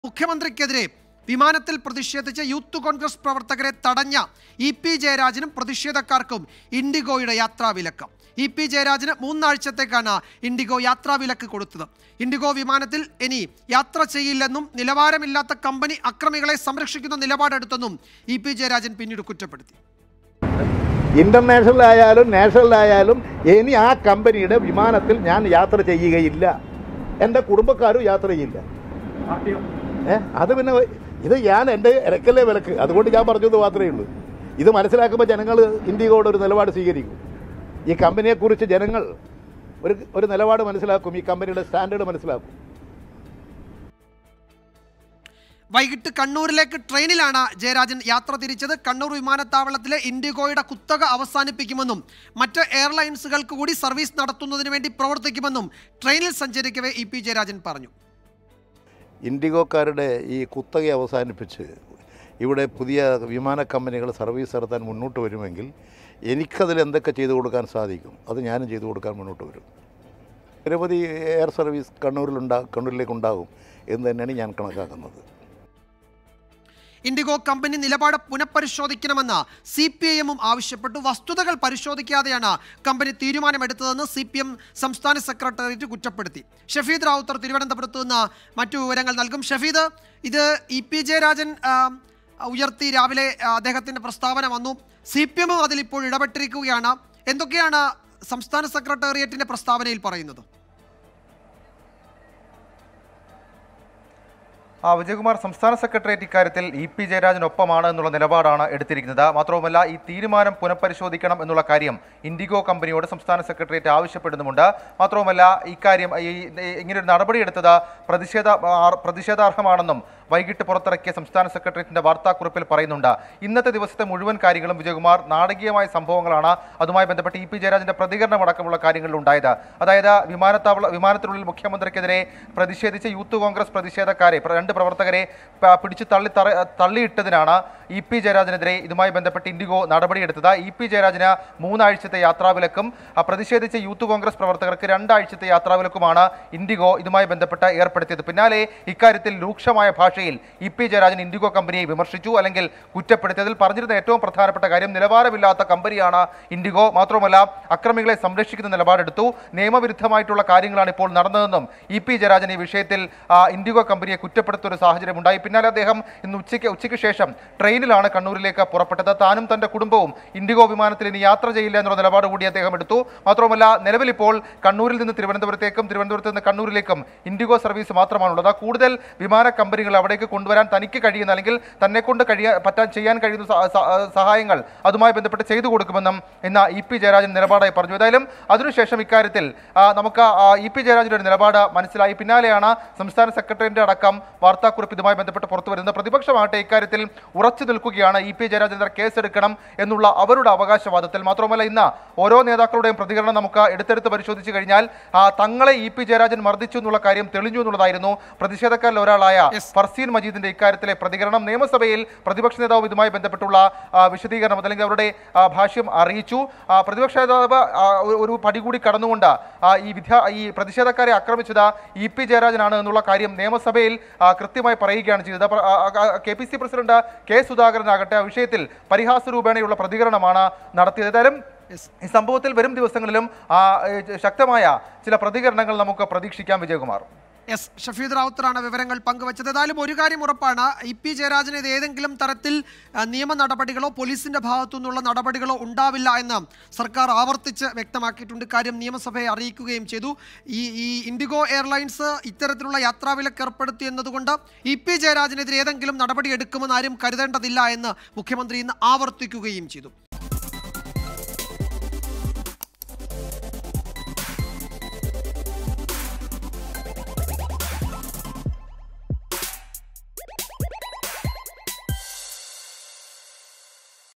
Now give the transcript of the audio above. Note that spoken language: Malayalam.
മുഖ്യമന്ത്രിക്കെതിരെ വിമാനത്തിൽ പ്രതിഷേധിച്ച യൂത്ത് കോൺഗ്രസ് പ്രവർത്തകരെ തടഞ്ഞ ഇ പി ജയരാജനും പ്രതിഷേധക്കാർക്കും ഇൻഡിഗോയുടെ യാത്രാവിലക്ക് ഇ പി ജയരാജന് മൂന്നാഴ്ചത്തേക്കാണ് ഇൻഡിഗോ യാത്രാവിലക്ക് കൊടുത്തത് ഇൻഡിഗോ വിമാനത്തിൽ ഇനി യാത്ര ചെയ്യില്ലെന്നും നിലവാരമില്ലാത്ത കമ്പനി അക്രമികളെ സംരക്ഷിക്കുന്ന നിലപാടെടുത്തെന്നും ഇ പി ജയരാജൻ പിന്നീട് കുറ്റപ്പെടുത്തി ഇന്റർനാഷണൽ ആയാലും നാഷണൽ ആയാലും ഇനി ആ കമ്പനിയുടെ വിമാനത്തിൽ ഞാൻ യാത്ര ചെയ്യുകയില്ല എൻ്റെ കുടുംബക്കാരും യാത്ര ചെയ്യില്ല ഏ അത് പിന്നെ ഇത് ഞാൻ എൻ്റെ ഇരക്കല്ലേ വിലക്ക് അതുകൊണ്ട് ഞാൻ പറഞ്ഞത് മാത്രമേ ഉള്ളൂ ഇത് മനസ്സിലാക്കുമ്പോൾ ജനങ്ങൾ ഇന്ത്യയോട് ഒരു നിലപാട് സ്വീകരിക്കും ഈ കമ്പനിയെക്കുറിച്ച് ജനങ്ങൾ ഒരു ഒരു നിലപാട് മനസ്സിലാക്കും ഈ കമ്പനിയുടെ സ്റ്റാൻഡേർഡ് മനസ്സിലാക്കും വൈകിട്ട് കണ്ണൂരിലേക്ക് ട്രെയിനിലാണ് ജയരാജൻ യാത്ര തിരിച്ചത് കണ്ണൂർ വിമാനത്താവളത്തിലെ ഇൻഡിഗോയുടെ കുത്തക അവസാനിപ്പിക്കുമെന്നും മറ്റ് എയർലൈൻസുകൾക്ക് കൂടി സർവീസ് നടത്തുന്നതിന് വേണ്ടി പ്രവർത്തിക്കുമെന്നും ട്രെയിനിൽ സഞ്ചരിക്കവേ ഇ പി ജയരാജൻ പറഞ്ഞു ഇൻഡിഗോക്കാരുടെ ഈ കുത്തക അവസാനിപ്പിച്ച് ഇവിടെ പുതിയ വിമാന കമ്പനികൾ സർവീസ് നടത്താൻ മുന്നോട്ട് വരുമെങ്കിൽ എനിക്കതിൽ എന്തൊക്കെ ചെയ്തു കൊടുക്കാൻ സാധിക്കും അത് ഞാനും ചെയ്തു കൊടുക്കാൻ മുന്നോട്ട് വരും നിരവധി എയർ സർവീസ് കണ്ണൂരിലുണ്ടാ കണ്ണൂരിലേക്ക് ഉണ്ടാകും എന്ന് തന്നെയാണ് ഞാൻ കണക്കാക്കുന്നത് ഇൻഡിഗോ കമ്പനി നിലപാട് പുനഃപരിശോധിക്കണമെന്ന് സി പി ഐ എമ്മും ആവശ്യപ്പെട്ടു വസ്തുതകൾ പരിശോധിക്കാതെയാണ് കമ്പനി തീരുമാനമെടുത്തതെന്ന് സി പി എം സംസ്ഥാന സെക്രട്ടേറിയറ്റ് കുറ്റപ്പെടുത്തി ഷഫീദ് റാവുത്തർ തിരുവനന്തപുരത്ത് നിന്ന് മറ്റു വിവരങ്ങൾ നൽകും ഷഫീദ് ഇത് ഇ പി ജയരാജൻ ആ, ഉയർത്തി രാവിലെ ആ, അദ്ദേഹത്തിന്റെ പ്രസ്താവന വന്നു സി പി എമ്മും അതിൽ ഇപ്പോൾ ഇടപെട്ടിരിക്കുകയാണ് എന്തൊക്കെയാണ് സംസ്ഥാന സെക്രട്ടേറിയറ്റിന്റെ പ്രസ്താവനയിൽ പറയുന്നത് ആ വിജയകുമാർ സംസ്ഥാന സെക്രട്ടേറിയറ്റ് ഇക്കാര്യത്തിൽ ഇ പി ജയരാജനൊപ്പമാണ് എന്നുള്ള നിലപാടാണ് എടുത്തിരിക്കുന്നത് മാത്രവുമല്ല ഈ തീരുമാനം പുനഃപരിശോധിക്കണം എന്നുള്ള കാര്യം ഇൻഡിഗോ കമ്പനിയോട് സംസ്ഥാന സെക്രട്ടേറിയറ്റ് ആവശ്യപ്പെടുന്നുമുണ്ട് മാത്രവുമല്ല ഇക്കാര്യം ഈ ഈ- ഇങ്ങനൊരു നടപടിയെടുത്തത് പ്രതിഷേധ ആ- പ്രതിഷേധാർഹമാണെന്നും വൈകിട്ട് പുറത്തിറക്കിയ സംസ്ഥാന സെക്രട്ടേറിയറ്റിന്റെ വാർത്താക്കുറിപ്പിൽ പറയുന്നുണ്ട് ഇന്നത്തെ ദിവസത്തെ മുഴുവൻ കാര്യങ്ങളും വിജയകുമാർ നാടകീയമായ സംഭവങ്ങളാണ് അതുമായി ബന്ധപ്പെട്ട് ഇ പി ജയരാജന്റെ പ്രതികരണം അടക്കമുള്ള കാര്യങ്ങളിൽ ഉണ്ടായത് അതായത് വിമാനത്താവള വിമാനത്തിനുള്ളിൽ മുഖ്യമന്ത്രിക്കെതിരെ പ്രതിഷേധിച്ച യൂത്ത് കോൺഗ്രസ് പ്രതിഷേധക്കാരെ പ്ര- രണ്ട് പ്രവർത്തകരെ പ- പിടിച്ചു തള്ളി തറ- തള്ളിയിട്ടതിനാണ് ഇ പി ജയരാജനെതിരെ ഇതുമായി ബന്ധപ്പെട്ട് ഇൻഡിഗോ നടപടിയെടുത്തത് ഇ പി ജയരാജന് മൂന്നാഴ്ചത്തെ യാത്രാവിലക്കും ആ, പ്രതിഷേധിച്ച യൂത്ത് കോൺഗ്രസ് പ്രവർത്തകർക്ക് രണ്ടാഴ്ചത്തെ യാത്രാവിലക്കുമാണ് ഇൻഡിഗോ ഇതുമായി ബന്ധപ്പെട്ട് ഏർപ്പെടുത്തിയത് പിന്നാലെ ഇക്കാര്യത്തിൽ രൂക്ഷമായ ഭാഷയിൽ ഇ പി ജയരാജൻ ഇൻഡിഗോ കമ്പനിയെ വിമർശിച്ചു അല്ലെങ്കിൽ കുറ്റപ്പെടുത്തിയതിൽ പറഞ്ഞിരുന്ന ഏറ്റവും പ്രധാനപ്പെട്ട കാര്യം നിലവാരമില്ലാത്ത കമ്പനിയാണ് ഇൻഡിഗോ മാത്രമല്ല അക്രമികളെ സംരക്ഷിക്കുന്ന നിലപാടെടുത്തു നിയമവിരുദ്ധമായിട്ടുള്ള കാര്യങ്ങളാണ് ഇപ്പോൾ നടന്നതെന്നും ഇ പി ജയരാജൻ ഈ വിഷയത്തിൽ ആ, ഇൻഡിഗോ കമ്പനിയെ കുറ്റപ്പെടുത്തുന്ന ഒരു സാഹചര്യം ഉണ്ടായി പിന്നാലെ അദ്ദേഹം ഇന്ന് ഉച്ചയ്ക്ക് ഉച്ചയ്ക്ക് ശേഷം ട്രെയിനിലാണ് കണ്ണൂരിലേക്ക് പുറപ്പെട്ടത് താനും തന്റെ കുടുംബവും ഇൻഡിഗോ വിമാനത്തിൽ ഇനി യാത്ര ചെയ്യില്ല എന്നുള്ള നിലപാട് കൂടി അദ്ദേഹം എടുത്തു മാത്രമല്ല നിലവിൽ ഇപ്പോൾ കണ്ണൂരിൽ നിന്ന് തിരുവനന്തപുരത്തേക്കും തിരുവനന്തപുരത്ത് നിന്ന് കണ്ണൂരിലേക്കും ഇൻഡിഗോ സർവീസ് മാത്രമാണുള്ളത് കൂടുതൽ വിമാന കമ്പനികൾ അവിടേക്ക് കൊണ്ടുവരാൻ തനിക്ക് കഴിയുന്ന അല്ലെങ്കിൽ തന്നെ കൊണ്ട് കഴിയാൻ പറ്റാൻ ചെയ്യാൻ കഴിയുന്ന സ- സ- സഹായങ്ങൾ അതുമായി ബന്ധപ്പെട്ട് ചെയ്തു കൊടുക്കുമെന്നും ഇന്ന് ഇ പി ജയരാജൻ നിലപാടായി പറഞ്ഞു ഏതായാലും അതിനുശേഷം ഇക്കാര്യത്തിൽ ആ, നമുക്ക് ആ, ഇ പി ജയരാജന്റെ ഒരു നിലപാട് മനസ്സിലായി പിന്നാലെയാണ് സംസ്ഥാന സെക്രട്ടറിയുടെ അടക്കം വാർത്താക്കുറിപ്പ് ഇതുമായി ബന്ധപ്പെട്ട് പുറത്തു വരുന്നത് പ്രതിപക്ഷമാകട്ടെ ഇക്കാര്യത്തിൽ ഉറച്ചു നിൽക്കുകയാണ് ഇ പി ജയരാജനെതിരെ കേസെടുക്കണം എന്നുള്ള അവരുടെ അവകാശവാദത്തിൽ മാത്രമല്ല ഇന്ന് ഓരോ നേതാക്കളുടെയും പ്രതികരണം നമുക്ക് എടുത്തെടുത്ത് പരിശോധിച്ചു കഴിഞ്ഞാൽ ആ, തങ്ങളെ ഇ പി ജയരാജൻ മർദ്ദിച്ചു എന്നുള്ള കാര്യം തെളിഞ്ഞു എന്നുള്ളതായിരുന്നു പ്രതിഷേധക്കാരിൽ ഒരാളായ Yes. ഫർസീൻ മജീദിന്റെ ഇക്കാര്യത്തിലെ പ്രതികരണം നിയമസഭയിൽ പ്രതിപക്ഷ നേതാവ് ഇതുമായി ബന്ധപ്പെട്ടുള്ള ആ, വിശദീകരണം അല്ലെങ്കിൽ അവരുടെ ആ, ഭാഷ്യം അറിയിച്ചു ആ, പ്രതിപക്ഷ നേതാവ് ആ, ഒരു- ഒരു പടി കൂടി കടന്നുകൊണ്ട് ആ, ഈ വിദ്യാ ഈ പ്രതിഷേധക്കാരെ ആക്രമിച്ചത് ഇ പി ജയരാജനാണ് എന്നുള്ള കാര്യം നിയമസഭയിൽ ആ, കൃത്യമായി പറയുകയാണ് ചെയ്തത് പ്ര- ആ, ആ, K P C president K സുധാകരനാകട്ടെ ആ വിഷയത്തിൽ പരിഹാസ രൂപേണയുള്ള പ്രതികരണമാണ് നടത്തിയത് ഏതായാലും ഈ സംഭവത്തിൽ വരും ദിവസങ്ങളിലും ആ, ഏ, ശക്തമായ ചില പ്രതികരണങ്ങൾ നമുക്ക് പ്രതീക്ഷിക്കാം വിജയകുമാർ എസ് ഷഫീദ് റാവുത്തറാണ് വിവരങ്ങൾ പങ്കുവച്ചത് ഏതായാലും ഒരു കാര്യം ഉറപ്പാണ് ഇ പി ജയരാജന് ഇത് ഏതെങ്കിലും തരത്തിൽ ആ, നിയമ നടപടികളോ പോലീസിന്റെ ഭാഗത്തു നിന്നുള്ള നടപടികളോ ഉണ്ടാവില്ല എന്ന് സർക്കാർ ആവർത്തിച്ച് വ്യക്തമാക്കിയിട്ടുണ്ട് കാര്യം നിയമസഭയെ അറിയിക്കുകയും ചെയ്തു ഈ ഈ ഇൻഡിഗോ എയർലൈൻസ് ഇത്തരത്തിലുള്ള യാത്രാവിലക്ക് ഏർപ്പെടുത്തി എന്നതുകൊണ്ട് ഇ പി ജയരാജനെതിരെ ഏതെങ്കിലും നടപടി എടുക്കുമെന്ന് ആരും കരുതേണ്ടതില്ല എന്ന് മുഖ്യമന്ത്രി ഇന്ന് ആവർത്തിക്കുകയും ചെയ്തു